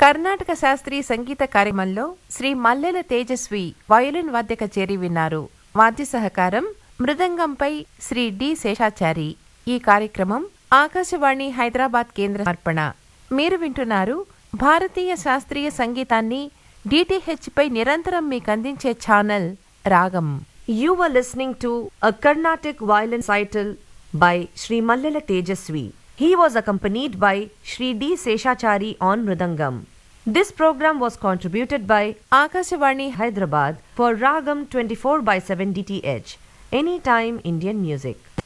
కర్ణాటక శాస్త్రీయ సంగీత కార్యక్రమంలో శ్రీ మల్లెల తేజస్వి వయోలిన్ వాద్య కచేరీ విన్నారు వాద్య సహకారం మృదంగంపై శ్రీ డి శేషాచారి ఈ కార్యక్రమం ఆకాశవాణి హైదరాబాద్ కేంద్ర సమర్పణ మీరు వింటున్నారు భారతీయ శాస్త్రీయ సంగీతాన్ని డిటిహెచ్ పై నిరంతరం మీకు అందించే ఛానల్ రాగం You were listening to a Carnatic violin recital by Sri Mallala Tejasvi. He was accompanied by Sri D. Seshachari on Mridangam. This program was contributed by Akashvani Hyderabad for Ragam 24 by 7 DTH, Anytime Indian Music.